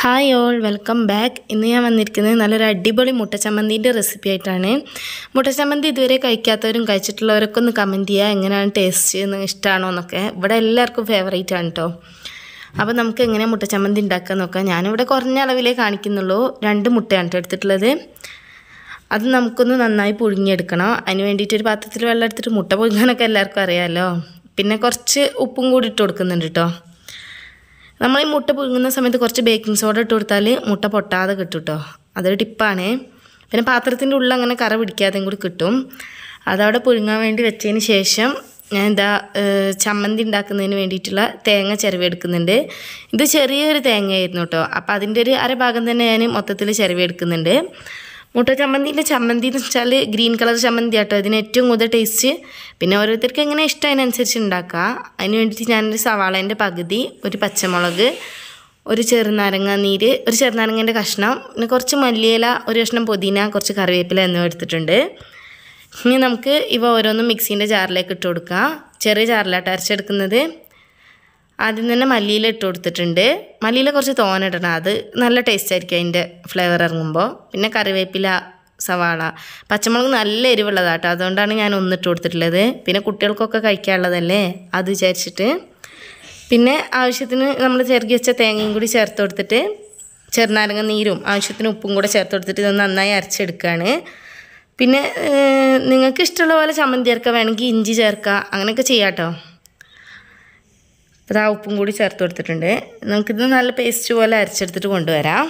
hi all welcome back ഇന്ന് ഞാൻ വന്നിരിക്കുന്നത് നല്ലൊരു അടിപൊളി മുട്ടച്ചമ്മന്തിൻ്റെ റെസിപ്പി ആയിട്ടാണ് മുട്ടച്ചമ്മന്തി ഇതുവരെ കഴിക്കാത്തവരും കഴിച്ചിട്ടുള്ളവരൊക്കെ ഒന്ന് കമൻറ്റ് ചെയ്യുക എങ്ങനെയാണ് ടേസ്റ്റ് എന്ന് ഇഷ്ടമാണോ എന്നൊക്കെ ഇവിടെ എല്ലാവർക്കും ഫേവറേറ്റ് ആണ് കേട്ടോ അപ്പോൾ നമുക്ക് എങ്ങനെ മുട്ടച്ചമ്മന്തി ഉണ്ടാക്കാൻ നോക്കാം ഞാനിവിടെ കുറഞ്ഞ അളവിലേ കാണിക്കുന്നുള്ളൂ രണ്ട് മുട്ടയാണ് കേട്ടോ എടുത്തിട്ടുള്ളത് അത് നമുക്കൊന്ന് നന്നായി പുഴുങ്ങിയെടുക്കണം അതിന് വേണ്ടിയിട്ട് ഒരു പാത്രത്തിൽ വെള്ളം എടുത്തിട്ട് മുട്ട പുഴുങ്ങാനൊക്കെ എല്ലാവർക്കും അറിയാമല്ലോ പിന്നെ കുറച്ച് ഉപ്പും കൂടി ഇട്ട് കൊടുക്കുന്നുണ്ട് കേട്ടോ നമ്മൾ ഈ മുട്ട പുഴുങ്ങുന്ന സമയത്ത് കുറച്ച് ബേക്കിംഗ് സോഡ ഇട്ട് കൊടുത്താൽ മുട്ട പൊട്ടാതെ കിട്ടും കേട്ടോ അതൊരു ടിപ്പാണ് പിന്നെ പാത്രത്തിൻ്റെ ഉള്ളിൽ അങ്ങനെ കറ പിടിക്കാതെയും കൂടി കിട്ടും അതവിടെ പുഴുങ്ങാൻ വേണ്ടി വെച്ചതിന് ശേഷം ഞാൻ എന്താ ചമ്മന്തി ഉണ്ടാക്കുന്നതിന് വേണ്ടിയിട്ടുള്ള തേങ്ങ ചിരവിയെടുക്കുന്നുണ്ട് ഇത് ചെറിയൊരു തേങ്ങയായിരുന്നു കേട്ടോ അപ്പോൾ അതിൻ്റെ ഒരു അരഭാഗം തന്നെ ഞാൻ മൊത്തത്തിൽ ചിരവിയെടുക്കുന്നുണ്ട് മുട്ട ചമ്മന്തിൻ്റെ ചമ്മന്തി എന്ന് വെച്ചാൽ ഗ്രീൻ കളർ ചമ്മന്തി ആട്ടോ ഇതിന് ഏറ്റവും കൂടുതൽ ടേസ്റ്റ് പിന്നെ ഓരോരുത്തർക്ക് എങ്ങനെ ഇഷ്ടം അതിനനുസരിച്ച് ഉണ്ടാക്കുക അതിന് വേണ്ടിയിട്ട് ഞാനൊരു സവാളേൻ്റെ പകുതി ഒരു പച്ചമുളക് ഒരു ചെറുനാരങ്ങ നീര് ഒരു ചെറുനാരങ്ങേൻ്റെ കഷ്ണം പിന്നെ കുറച്ച് മല്ലിയില ഒരു കഷ്ണം പുതിന കുറച്ച് കറിവേപ്പില എന്നിവ എടുത്തിട്ടുണ്ട് ഇനി നമുക്ക് ഇവ ഓരോന്നും മിക്സീൻ്റെ ജാറിലേക്ക് ഇട്ട് കൊടുക്കാം ചെറിയ ജാറിലാട്ട് അരച്ചെടുക്കുന്നത് ആദ്യം തന്നെ മല്ലിയില ഇട്ട് കൊടുത്തിട്ടുണ്ട് മല്ലിയില കുറച്ച് തോനിടണം അത് നല്ല ടേസ്റ്റ് ആയിരിക്കും അതിൻ്റെ ഫ്ലേവർ ഇറങ്ങുമ്പോൾ പിന്നെ കറിവേപ്പില സവാള പച്ചമുളക് നല്ല എരിവുള്ളതാട്ടോ അതുകൊണ്ടാണ് ഞാൻ ഒന്നിട്ട് കൊടുത്തിട്ടുള്ളത് പിന്നെ കുട്ടികൾക്കൊക്കെ കഴിക്കാനുള്ളതല്ലേ അത് വിചാരിച്ചിട്ട് പിന്നെ ആവശ്യത്തിന് നമ്മൾ ചെറുകി വെച്ച തേങ്ങയും കൂടി ചേർത്ത് കൊടുത്തിട്ട് ചെറുനാരങ്ങ നീരും ആവശ്യത്തിന് ഉപ്പും കൂടെ ചേർത്ത് കൊടുത്തിട്ട് ഇത് നന്നായി അരച്ചെടുക്കുകയാണ് പിന്നെ നിങ്ങൾക്ക് ഇഷ്ടമുള്ള പോലെ ചമ്മന്തി ചേർക്കുക വേണമെങ്കിൽ ഇഞ്ചി ചേർക്കുക അങ്ങനെയൊക്കെ ചെയ്യാം കേട്ടോ അപ്പോൾ ആ ഉപ്പും കൂടി ചേർത്ത് കൊടുത്തിട്ടുണ്ട് നമുക്കിത് നല്ല പേസ്റ്റ് പോലെ അരച്ചെടുത്തിട്ട് കൊണ്ടുവരാം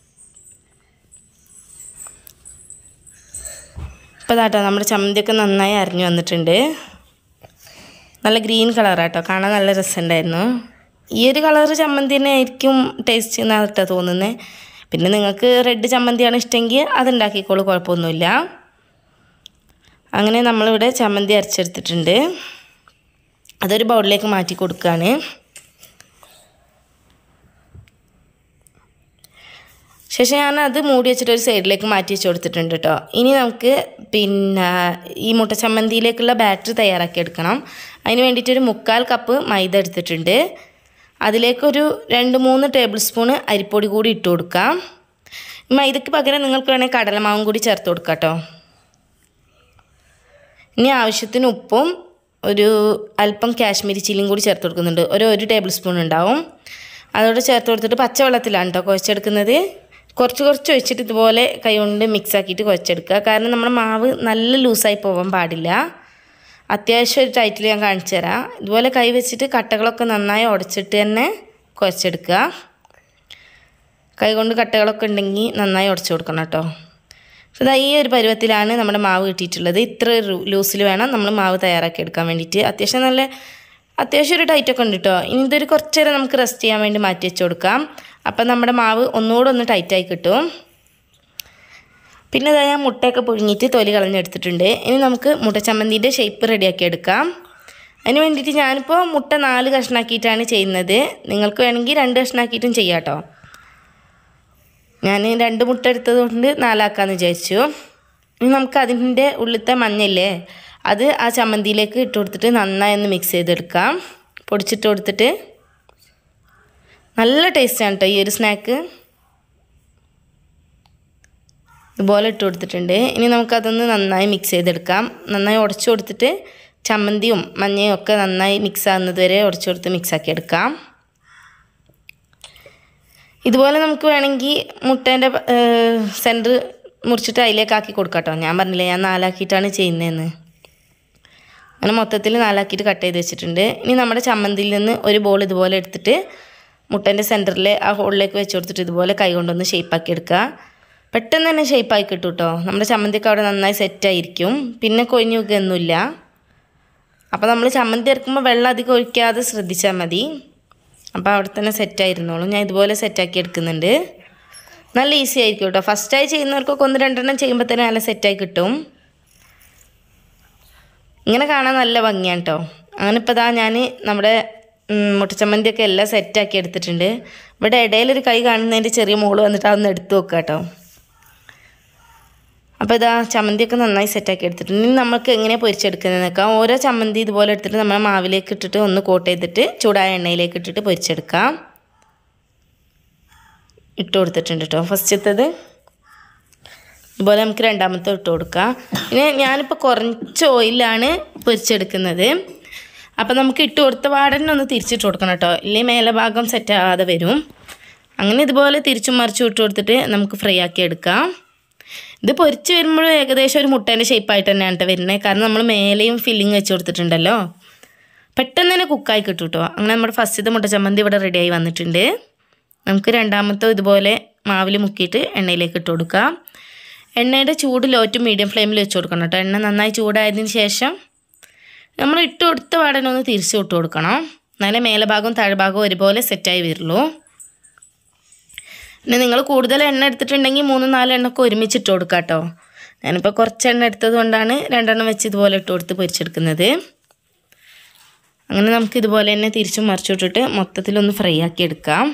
ഇപ്പോൾ ഇതാട്ടോ നമ്മുടെ ചമ്മന്തിയൊക്കെ നന്നായി അരിഞ്ഞു വന്നിട്ടുണ്ട് നല്ല ഗ്രീൻ കളറാട്ടോ കാണാൻ നല്ല രസമുണ്ടായിരുന്നു ഈ ഒരു കളർ ചമ്മന്തി തന്നെ ആയിരിക്കും ടേസ്റ്റ് എന്നാണ് കേട്ടോ തോന്നുന്നത് പിന്നെ നിങ്ങൾക്ക് റെഡ് ചമ്മന്തിയാണ് ഇഷ്ടമെങ്കിൽ അതുണ്ടാക്കിക്കോളൂ കുഴപ്പമൊന്നുമില്ല അങ്ങനെ നമ്മളിവിടെ ചമ്മന്തി അരച്ചെടുത്തിട്ടുണ്ട് അതൊരു ബൗളിലേക്ക് മാറ്റി കൊടുക്കുകയാണ് ശേഷം ഞാൻ അത് മൂടി വെച്ചിട്ട് ഒരു സൈഡിലേക്ക് മാറ്റി വെച്ച് കൊടുത്തിട്ടുണ്ട് കേട്ടോ ഇനി നമുക്ക് പിന്നെ ഈ മുട്ട ചമ്മന്തിയിലേക്കുള്ള ബാറ്റർ തയ്യാറാക്കി എടുക്കണം അതിന് വേണ്ടിയിട്ട് ഒരു മുക്കാൽ കപ്പ് മൈദ എടുത്തിട്ടുണ്ട് അതിലേക്കൊരു രണ്ട് മൂന്ന് ടേബിൾ സ്പൂണ് അരിപ്പൊടി കൂടി ഇട്ട് കൊടുക്കാം മൈദയ്ക്ക് പകരം നിങ്ങൾക്ക് വേണമെങ്കിൽ കടലമാവും കൂടി ചേർത്ത് കൊടുക്കാം കേട്ടോ ഇനി ആവശ്യത്തിന് ഉപ്പും ഒരു അല്പം കാശ്മീരി ചില്ലിയും കൂടി ചേർത്ത് കൊടുക്കുന്നുണ്ട് ഒരു ഒരു ടേബിൾ സ്പൂൺ ഉണ്ടാവും അതോടെ ചേർത്ത് കൊടുത്തിട്ട് പച്ചവെള്ളത്തിലാണ് കേട്ടോ കുഴച്ചെടുക്കുന്നത് കുറച്ച് കുറച്ച് ഒഴിച്ചിട്ട് ഇതുപോലെ കൈകൊണ്ട് മിക്സ് ആക്കിയിട്ട് കുഴച്ചെടുക്കുക കാരണം നമ്മുടെ മാവ് നല്ല ലൂസായി പോകാൻ പാടില്ല അത്യാവശ്യം ഒരു ടൈറ്റിൽ ഞാൻ കാണിച്ചു തരാം ഇതുപോലെ കൈ വെച്ചിട്ട് കട്ടകളൊക്കെ നന്നായി ഉടച്ചിട്ട് തന്നെ കുഴച്ചെടുക്കുക കൈ കൊണ്ട് കട്ടകളൊക്കെ ഉണ്ടെങ്കിൽ നന്നായി ഉടച്ചു കൊടുക്കണം കേട്ടോ ഇതാ ഈ ഒരു പരുവത്തിലാണ് നമ്മുടെ മാവ് കിട്ടിയിട്ടുള്ളത് ഇത്ര ലൂസിൽ വേണം നമ്മൾ മാവ് തയ്യാറാക്കി എടുക്കാൻ വേണ്ടിയിട്ട് അത്യാവശ്യം നല്ല അത്യാവശ്യം ഒരു ടൈറ്റൊക്കെ ഉണ്ട് കേട്ടോ ഇനി ഇതൊരു കുറച്ച് നേരം നമുക്ക് റെസ്റ്റ് ചെയ്യാൻ വേണ്ടി മാറ്റി വെച്ച് കൊടുക്കാം അപ്പം നമ്മുടെ മാവ് ഒന്നുകൂടെ ഒന്ന് ടൈറ്റായി കിട്ടും പിന്നെ ഇതാ ഞാൻ മുട്ടയൊക്കെ പുഴുങ്ങിയിട്ട് തൊലി കളഞ്ഞെടുത്തിട്ടുണ്ട് ഇനി നമുക്ക് മുട്ട ചമ്മന്തിൻ്റെ ഷേപ്പ് റെഡിയാക്കി എടുക്കാം അതിന് വേണ്ടിയിട്ട് ഞാനിപ്പോൾ മുട്ട നാല് കഷ്ണാക്കിയിട്ടാണ് ചെയ്യുന്നത് നിങ്ങൾക്ക് വേണമെങ്കിൽ രണ്ട് കഷ്ണാക്കിയിട്ടും ചെയ്യാം കേട്ടോ ഞാൻ രണ്ട് മുട്ട എടുത്തത് കൊണ്ട് നാലാക്കാമെന്ന് വിചാരിച്ചു ഇനി നമുക്ക് അതിൻ്റെ ഉള്ളിലത്തെ മഞ്ഞയില്ലേ അത് ആ ചമ്മന്തിയിലേക്ക് ഇട്ട് കൊടുത്തിട്ട് നന്നായി ഒന്ന് മിക്സ് ചെയ്തെടുക്കാം പൊടിച്ചിട്ട് കൊടുത്തിട്ട് നല്ല ടേസ്റ്റാണ് കേട്ടോ ഈ ഒരു സ്നാക്ക് ഇതുപോലെ ഇട്ട് കൊടുത്തിട്ടുണ്ട് ഇനി നമുക്കതൊന്ന് നന്നായി മിക്സ് ചെയ്തെടുക്കാം നന്നായി ഉടച്ചു കൊടുത്തിട്ട് ചമ്മന്തിയും മഞ്ഞയും ഒക്കെ നന്നായി മിക്സ് ആകുന്നത് വരെ ഉടച്ചു കൊടുത്ത് മിക്സാക്കി എടുക്കാം ഇതുപോലെ നമുക്ക് വേണമെങ്കിൽ മുട്ടേൻ്റെ സെൻറ്റർ മുറിച്ചിട്ട് അതിലേക്ക് ആക്കി കൊടുക്കാം കേട്ടോ ഞാൻ പറഞ്ഞില്ലേ ഞാൻ നാലാക്കിയിട്ടാണ് ചെയ്യുന്നതെന്ന് അങ്ങനെ മൊത്തത്തിൽ നാലാക്കിയിട്ട് കട്ട് ചെയ്ത് വെച്ചിട്ടുണ്ട് ഇനി നമ്മുടെ ചമ്മന്തിയിൽ നിന്ന് ഒരു ബോൾ ഇതുപോലെ എടുത്തിട്ട് മുട്ടേൻ്റെ സെൻറ്ററിൽ ആ ഹോളിലേക്ക് വെച്ച് കൊടുത്തിട്ട് ഇതുപോലെ കൈ കൊണ്ടൊന്ന് ഷേപ്പാക്കി എടുക്കുക പെട്ടെന്ന് തന്നെ ഷേപ്പായി കിട്ടും കേട്ടോ നമ്മുടെ ചമ്മന്തിയൊക്കെ അവിടെ നന്നായി സെറ്റായിരിക്കും പിന്നെ കൊഴിഞ്ഞു വെക്കുകയൊന്നുമില്ല അപ്പോൾ നമ്മൾ ചമ്മന്തി ഇറക്കുമ്പോൾ വെള്ളം അധികം ഒഴിക്കാതെ ശ്രദ്ധിച്ചാൽ മതി അപ്പോൾ അവിടെ തന്നെ സെറ്റായിരുന്നോളും ഞാൻ ഇതുപോലെ സെറ്റാക്കി എടുക്കുന്നുണ്ട് നല്ല ഈസി ആയിരിക്കും കേട്ടോ ഫസ്റ്റായി ചെയ്യുന്നവർക്കൊക്കെ ഒന്ന് രണ്ടെണ്ണം ചെയ്യുമ്പോൾ തന്നെ നല്ല സെറ്റായി കിട്ടും ഇങ്ങനെ കാണാൻ നല്ല ഭംഗിയാണ് കേട്ടോ അങ്ങനെ ഇപ്പോൾ ഇതാ ഞാൻ നമ്മുടെ മുട്ടച്ചമ്മന്തിയൊക്കെ എല്ലാം സെറ്റാക്കി എടുത്തിട്ടുണ്ട് ഇവിടെ ഇടയിലൊരു കൈ കാണുന്നതിൻ്റെ ചെറിയ മോള് വന്നിട്ട് അതൊന്ന് എടുത്തു വെക്കുക കേട്ടോ അപ്പോൾ ഇതാ ചമ്മന്തിയൊക്കെ നന്നായി സെറ്റാക്കി എടുത്തിട്ടുണ്ട് ഇനി നമുക്ക് എങ്ങനെ പൊരിച്ചെടുക്കുന്നത് നോക്കാം ഓരോ ചമ്മന്തി ഇതുപോലെ എടുത്തിട്ട് നമ്മൾ മാവിലേക്ക് ഇട്ടിട്ട് ഒന്ന് കോട്ട് ചെയ്തിട്ട് ചൂടായ എണ്ണയിലേക്ക് ഇട്ടിട്ട് പൊരിച്ചെടുക്കാം ഇട്ട് കൊടുത്തിട്ടുണ്ട് കേട്ടോ ഫസ്റ്റത്തത് അതുപോലെ നമുക്ക് രണ്ടാമത്തെ ഇട്ട് കൊടുക്കാം പിന്നെ ഞാനിപ്പോൾ കുറച്ച് ഓയിലാണ് പൊരിച്ചെടുക്കുന്നത് അപ്പോൾ നമുക്ക് ഇട്ട് കൊടുത്ത പാടന്നെ ഒന്ന് തിരിച്ചിട്ട് കൊടുക്കണം കേട്ടോ ഇല്ലെങ്കിൽ മേലെ ഭാഗം സെറ്റ് ആവാതെ വരും അങ്ങനെ ഇതുപോലെ തിരിച്ചും മറിച്ചും ഇട്ട് കൊടുത്തിട്ട് നമുക്ക് ഫ്രൈ ആക്കി എടുക്കാം ഇത് പൊരിച്ച് വരുമ്പോൾ ഏകദേശം ഒരു മുട്ടേൻ്റെ ഷേപ്പായിട്ട് തന്നെയാണ് കേട്ടോ വരുന്നത് കാരണം നമ്മൾ മേലെയും ഫില്ലിങ് വെച്ച് കൊടുത്തിട്ടുണ്ടല്ലോ പെട്ടെന്ന് തന്നെ കുക്കായി കിട്ടും കേട്ടോ അങ്ങനെ നമ്മുടെ ഫസ്റ്റത്തെ മുട്ട ചമ്മന്തി ഇവിടെ റെഡിയായി വന്നിട്ടുണ്ട് നമുക്ക് രണ്ടാമത്തെ ഇതുപോലെ മാവിൽ മുക്കിയിട്ട് എണ്ണയിലേക്ക് ഇട്ട് കൊടുക്കാം എണ്ണയുടെ ചൂട് ലോ ടു മീഡിയം ഫ്ലെയിമിൽ വെച്ച് കൊടുക്കണം കേട്ടോ എണ്ണ നന്നായി ചൂടായതിന് ശേഷം നമ്മൾ ഇട്ട് കൊടുത്ത പാടനെ ഒന്ന് തിരിച്ച് ഇട്ട് കൊടുക്കണം എന്നാലേ മേലെ ഭാഗവും താഴ്ഭാഗവും ഒരുപോലെ സെറ്റായി വരുള്ളൂ പിന്നെ നിങ്ങൾ കൂടുതൽ എണ്ണ എടുത്തിട്ടുണ്ടെങ്കിൽ മൂന്ന് നാല് എണ്ണ ഒക്കെ ഒരുമിച്ച് ഇട്ട് കൊടുക്കാം കേട്ടോ ഞാനിപ്പോൾ കുറച്ച് എണ്ണ എടുത്തത് കൊണ്ടാണ് രണ്ടെണ്ണം വെച്ച് ഇതുപോലെ ഇട്ട് കൊടുത്ത് പൊരിച്ചെടുക്കുന്നത് അങ്ങനെ നമുക്ക് ഇതുപോലെ തന്നെ തിരിച്ചും മറിച്ചു വിട്ടിട്ട് മൊത്തത്തിലൊന്ന് ഫ്രൈ ആക്കി എടുക്കാം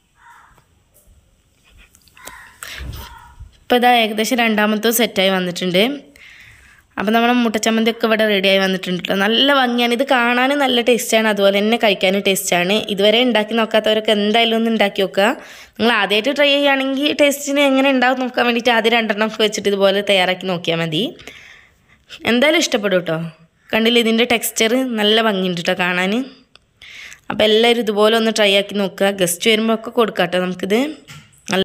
ഇപ്പോൾ ഇതാ ഏകദേശം രണ്ടാമത്തെ സെറ്റായി വന്നിട്ടുണ്ട് അപ്പോൾ നമ്മുടെ മുട്ടച്ചമ്മന്തി ഒക്കെ ഇവിടെ റെഡിയായി വന്നിട്ടുണ്ട് കേട്ടോ നല്ല ഭംഗിയാണ് ഇത് കാണാനും നല്ല ടേസ്റ്റാണ് അതുപോലെ തന്നെ കഴിക്കാനും ടേസ്റ്റാണ് ഇതുവരെ ഉണ്ടാക്കി നോക്കാത്തവരൊക്കെ എന്തായാലും ഒന്ന് ഉണ്ടാക്കി നോക്കുക നിങ്ങൾ ആദ്യമായിട്ട് ട്രൈ ചെയ്യുകയാണെങ്കിൽ ടേസ്റ്റിന് എങ്ങനെ ഉണ്ടാവും നോക്കാൻ വേണ്ടിയിട്ട് ആദ്യം രണ്ടെണ്ണം ഒക്കെ വെച്ചിട്ട് ഇതുപോലെ തയ്യാറാക്കി നോക്കിയാൽ മതി എന്തായാലും ഇഷ്ടപ്പെടും കേട്ടോ കണ്ടില്ല ഇതിൻ്റെ ടെക്സ്ചർ നല്ല ഭംഗിയുണ്ട് കേട്ടോ കാണാൻ അപ്പോൾ എല്ലാവരും ഇതുപോലെ ഒന്ന് ട്രൈ ആക്കി നോക്കുക ഗസ്റ്റ് വരുമ്പോൾ ഒക്കെ കൊടുക്കാം കേട്ടോ നമുക്കിത്